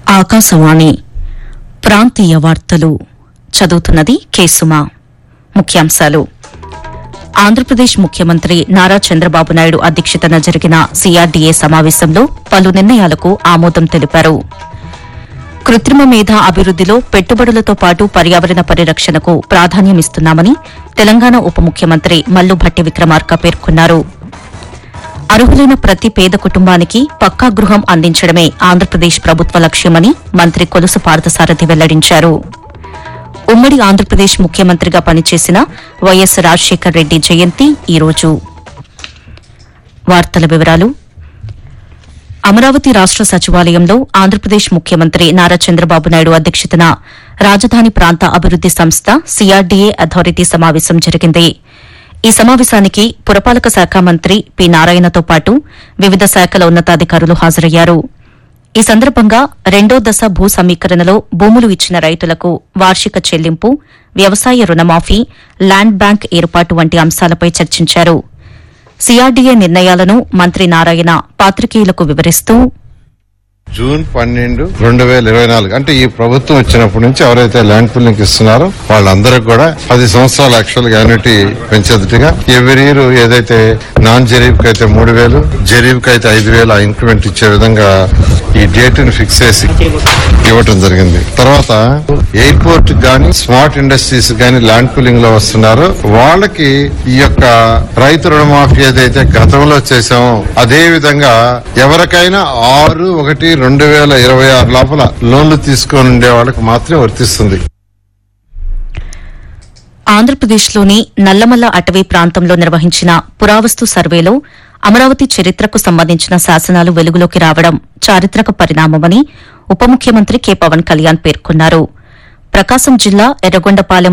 ఆకాశవాణి ప్రాంతీయ వార్తలు చదువుతున్నది కేసుమా ముఖ్యాంశాలు ఆంధ్రప్రదేశ్ ముఖ్యమంత్రి నారా చంద్రబాబు నాయుడు అధ్యక్షతన జరిగిన సీఆర్డీఏ సమావేశంలో పలు నిర్ణయాలకు ఆమోదం తెలిపారు కృత్రిమ మేధ అభివృద్దిలో పెట్టుబడులతో పాటు పర్యావరణ పరిరక్షణకు ప్రాధాన్యమిస్తున్నామని తెలంగాణ ఉప ముఖ్యమంత్రి మల్లు భట్టి విక్రమార్క పేర్కొన్నారు అర్హులైన ప్రతి పేద కుటుంబానికి పక్కా గృహం అందించడమే ఆంధ్రప్రదేశ్ ప్రభుత్వ లక్ష్యమని మంత్రి కొలుసు పార్థసారథి వెల్లడించారు ఉమ్మడి ఆంధ్రప్రదేశ్ ముఖ్యమంత్రిగా పనిచేసిన వైఎస్ రాజశేఖర్ రెడ్డి జయంతి ఈరోజు వార్తల వివరాలు అమరావతి రాష్ట సచివాలయంలో ఆంధ్రప్రదేశ్ ముఖ్యమంత్రి నారా చంద్రబాబు నాయుడు అధ్యక్షతన రాజధాని ప్రాంత అభివృద్ది సంస్థ సీఆర్డీఏ అథారిటీ సమావేశం జరిగింది ఈ సమావేశానికి పురపాలక శాఖ మంత్రి పి నారాయణతో పాటు వివిధ శాఖల ఉన్నతాధికారులు హాజరయ్యారు ఈ సందర్భంగా రెండో దశ భూ సమీకరణలో భూములు ఇచ్చిన రైతులకు వార్షిక చెల్లింపు వ్యవసాయ రుణమాఫీ ల్యాండ్ బ్యాంక్ ఏర్పాటు వంటి అంశాలపై చర్చించారు సీఆర్డీఏ నిర్ణయాలను మంత్రి నారాయణ పాత్రికేయులకు వివరిస్తూ జూన్ పన్నెండు రెండు వేల ఇరవై నాలుగు అంటే ఈ ప్రభుత్వం వచ్చినప్పటి నుంచి ఎవరైతే ల్యాండ్ పుల్లింగ్ ఇస్తున్నారో వాళ్ళందరూ కూడా పది సంవత్సరాల యాక్చువల్ గా యాన్యుటీ పెంచేదిగా ఎవరి ఇయర్ ఏదైతే నాన్ జరీబ్ కి అయితే మూడు వేలు జరీబ్ కి అయితే ఐదు వేలు ఇంక్రిమెంట్ ఇచ్చే విధంగా ఈ డేట్ ని ఫిక్స్ చేసి ఇవ్వటం జరిగింది తర్వాత ఎయిర్పోర్ట్ గాని స్మార్ట్ ఇండస్ట్రీస్ గాని ల్యాండ్ పుల్లింగ్ లో వస్తున్నారు వాళ్ళకి ఈ యొక్క రైతు రుణమాఫీ ఏదైతే గతంలో చేశామో అదే విధంగా ఎవరికైనా ఆరు ఒకటి రెండు వేల ఇరవై ఆరు లోపల లోన్లు తీసుకొని ఉండే వాళ్ళకి మాత్రమే వర్తిస్తుంది ఆంధ్రప్రదేశ్లోని నల్లమల్ల అటవీ ప్రాంతంలో నిర్వహించిన పురావస్తు సర్వేలో అమరావతి చరిత్రకు సంబంధించిన శాసనాలు వెలుగులోకి రావడం చారిత్రక పరిణామమని ఉప ముఖ్యమంత్రి కె పవన్ కళ్యాణ్ పేర్కొన్నారు ప్రకాశం జిల్లా ఎర్రగొండపాలెం